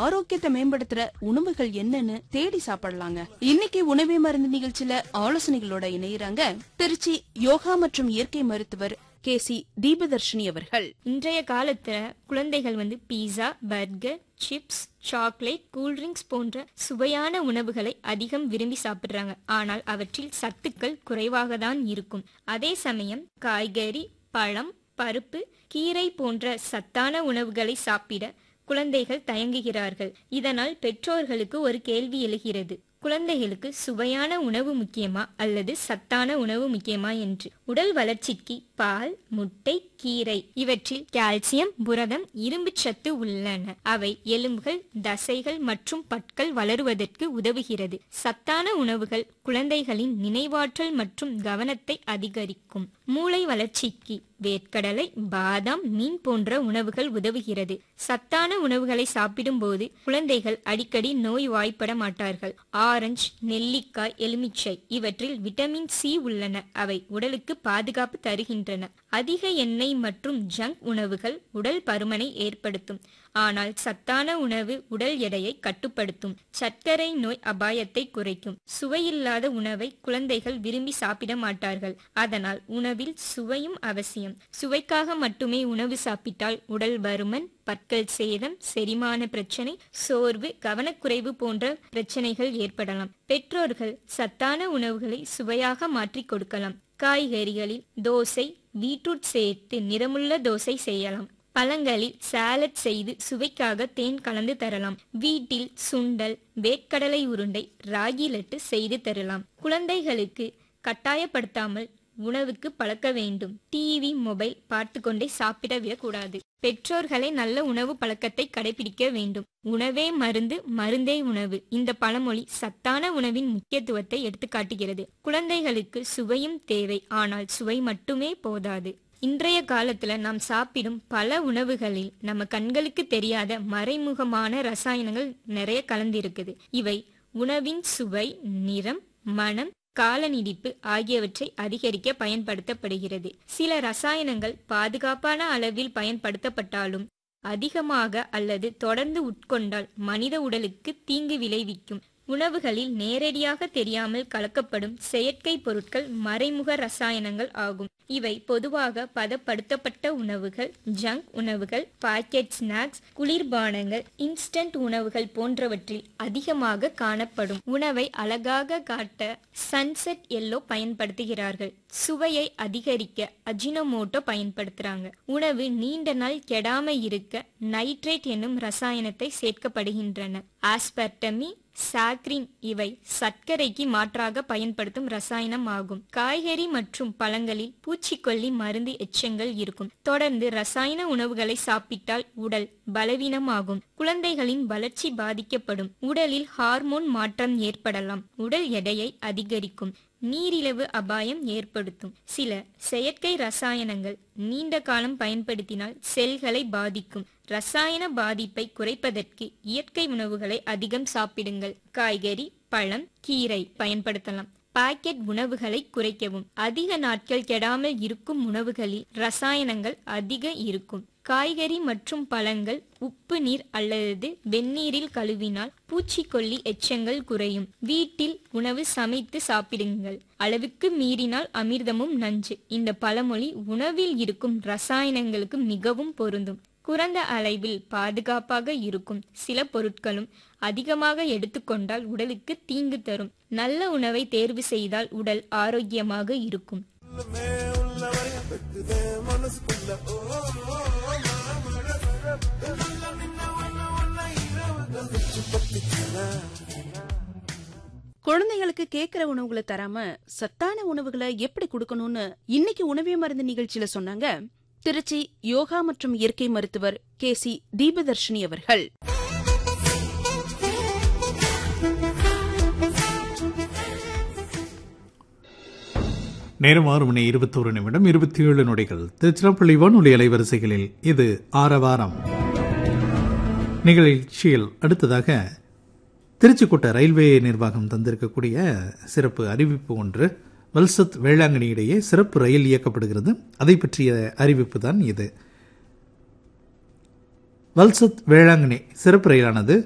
ஆரோக்கியத்தை மேம்படுத்துற உணவுகள் என்னன்னு தேடி சாப்பிடலாங்க இன்னைக்கு உணவே மருந்து நிகழ்ச்சியில ஆலோசனைகளோட இணையறாங்க திருச்சி யோகா மற்றும் இயற்கை மருத்துவர் கே சி தீபதர்ஷினி அவர்கள் இன்றைய காலத்துல குழந்தைகள் வந்து pizza burger chips chocolate cool drinks போன்ற சுவையான உணவுகளை அதிகம் விரும்பி சாப்பிடுறாங்க ஆனால் அவற்றில் சத்துக்கள் குறைவாக தான் இருக்கும் அதே சமயம் காய்கறி பழம் பருப்பு கீரை போன்ற சத்தான உணவுகளை சாப்பிட குழந்தைகள் தயங்குகிறார்கள் இதனால் பெற்றோர்களுக்கு ஒரு கேள்வி எழுகிறது குழந்தைகளுக்கு சுவையான உணவு முக்கியமா அல்லது சத்தான உணவு முக்கியமா என்று உடல் வளர்ச்சிக்கு பால் முட்டை கீரை இவற்றில் கால்சியம் புரதம் இரும்பு சத்து உள்ளன அவை எலும்புகள் தசைகள் மற்றும் பற்கள் வளருவதற்கு உதவுகிறது சத்தான உணவுகள் குழந்தைகளின் நினைவாற்றல் மற்றும் கவனத்தை அதிகரிக்கும் மூளை வளர்ச்சிக்கு வேர்க்கடலை பாதாம் மீன் போன்ற உணவுகள் உதவுகிறது சத்தான உணவுகளை சாப்பிடும்போது குழந்தைகள் அடிக்கடி நோய் வாய்ப்பட மாட்டார்கள் ஆரஞ்சு நெல்லிக்காய் எலுமிச்சை இவற்றில் விட்டமின் சி உள்ளன அவை உடலுக்கு பாதுகாப்பு தருகின்றன அதிக எண்ணெய் மற்றும் ஜங்க் உணவுகள் உடல் பருமனை ஏற்படுத்தும் ஆனால் சத்தான உணவு உடல் எடையை கட்டுப்படுத்தும் சர்க்கரை நோய் அபாயத்தை குறைக்கும் சுவையில்லாத உணவை குழந்தைகள் விரும்பி சாப்பிட மாட்டார்கள் அதனால் உணவில் சுவையும் அவசியம் சுவைக்காக மட்டுமே உணவு சாப்பிட்டால் உடல் பருமன் பற்கள் சேதம் செரிமான பிரச்சனை சோர்வு கவனக்குறைவு போன்ற பிரச்சனைகள் ஏற்படலாம் பெற்றோர்கள் சத்தான உணவுகளை சுவையாக மாற்றிக் கொடுக்கலாம் காய்கறிகளில் தோசை பீட்ரூட் சேர்த்து நிறமுள்ள தோசை செய்யலாம் பழங்களில் சாலட் செய்து சுவைக்காக தேன் கலந்து தரலாம் வீட்டில் சுண்டல் வேர்க்கடலை உருண்டை ராகி லட்டு செய்து தரலாம் குழந்தைகளுக்கு கட்டாயப்படுத்தாமல் உணவுக்கு பழக்க வேண்டும் டிவி மொபைல் பார்த்து கொண்டே சாப்பிட விடக்கூடாது பெற்றோர்களை நல்ல உணவு பழக்கத்தை கடைபிடிக்க வேண்டும் உணவே மருந்து மருந்தே உணவு இந்த பழமொழி சத்தான உணவின் முக்கியத்துவத்தை எடுத்துக்காட்டுகிறது குழந்தைகளுக்கு சுவையும் தேவை ஆனால் சுவை மட்டுமே போதாது இன்றைய காலத்துல நாம் சாப்பிடும் பல உணவுகளில் நம்ம கண்களுக்கு தெரியாத மறைமுகமான ரசாயனங்கள் நிறைய கலந்திருக்குது இவை உணவின் சுவை நிறம் மனம் கால நீடிப்பு ஆகியவற்றை அதிகரிக்க பயன்படுத்தப்படுகிறது சில ரசாயனங்கள் பாதுகாப்பான அளவில் பயன்படுத்தப்பட்டாலும் அதிகமாக அல்லது தொடர்ந்து உட்கொண்டால் மனித உடலுக்கு தீங்கு விளைவிக்கும் உணவுகளில் நேரடியாக தெரியாமல் கலக்கப்படும் செயற்கை பொருட்கள் மறைமுக ரசாயனங்கள் ஆகும் இவை பொதுவாக பதப்படுத்தப்பட்ட உணவுகள் ஜங்க் உணவுகள் பாக்கெட் ஸ்நாக்ஸ் குளிர்பானங்கள் இன்ஸ்டன்ட் உணவுகள் போன்றவற்றில் அதிகமாக காணப்படும் உணவை அழகாக காட்ட சன்செட் எல்லோ பயன்படுத்துகிறார்கள் சுவையை அதிகரிக்க அஜினோமோட்டோ பயன்படுத்துறாங்க உணவு நீண்ட நாள் கெடாம இருக்க நைட்ரேட் என்னும் ரசாயனத்தை சேர்க்கப்படுகின்றன ஆஸ்பர்டமி சாக்ரின் இவை சர்க்கரைக்கு மாற்றாக பயன்படுத்தும் ரசாயனம் ஆகும் காய்கறி மற்றும் பழங்களில் பூச்சிக்கொல்லி மருந்து எச்சங்கள் இருக்கும் தொடர்ந்து ரசாயன உணவுகளை சாப்பிட்டால் உடல் பலவீனமாகும் குழந்தைகளின் வளர்ச்சி பாதிக்கப்படும் உடலில் ஹார்மோன் மாற்றம் ஏற்படலாம் உடல் எடையை அதிகரிக்கும் நீரிழிவு அபாயம் ஏற்படுத்தும் சில செயற்கை ரசாயனங்கள் நீண்ட காலம் பயன்படுத்தினால் செல்களை பாதிக்கும் ரசாயன பாதிப்பை குறைப்பதற்கு இயற்கை உணவுகளை அதிகம் சாப்பிடுங்கள் காய்கறி பழம் கீரை பயன்படுத்தலாம் பாக்கெட் உணவுகளை குறைக்கவும் அதிக நாட்கள் கெடாமல் இருக்கும் உணவுகளில் ரசாயனங்கள் அதிக இருக்கும் காய்கறி மற்றும் பழங்கள் உப்பு நீர் அல்லது வெந்நீரில் கழுவினால் பூச்சிக்கொல்லி எச்சங்கள் குறையும் வீட்டில் உணவு சமைத்து சாப்பிடுங்கள் அளவுக்கு மீறினால் அமிர்தமும் நஞ்சு இந்த பழமொழி உணவில் இருக்கும் ரசாயனங்களுக்கு மிகவும் பொருந்தும் குறைந்த அளவில் பாதுகாப்பாக இருக்கும் சில பொருட்களும் அதிகமாக எடுத்துக்கொண்டால் உடலுக்கு தீங்கு தரும் நல்ல உணவை தேர்வு செய்தால் உடல் ஆரோக்கியமாக இருக்கும் குழந்தைகளுக்கு கேக்குற உணவுகளை தராம சத்தான உணவுகளை எப்படி கொடுக்கணும்னு இன்னைக்கு உணவே மருந்து நிகழ்ச்சியில சொன்னாங்க திருச்சி யோகா மற்றும் இயற்கை மருத்துவர் கே சி தீபதர்ஷினி அவர்கள் நேரம் ஆறு மணி இருபத்தோரு நிமிடம் இருபத்தி ஏழு நொடிகள் திருச்சிராப்பள்ளி வானொலி அலைவரிசைகளில் இது ஆரவாரம் நிகழ்ச்சியில் அடுத்ததாக திருச்சிக்கோட்டை ரயில்வே நிர்வாகம் தந்திருக்கக்கூடிய சிறப்பு அறிவிப்பு ஒன்று வல்சத் வேளாங்கண்ணி இடையே சிறப்பு ரயில் இயக்கப்படுகிறது அதை பற்றிய அறிவிப்பு தான் இது வல்சத் வேளாங்கண்ணி சிறப்பு ரயிலானது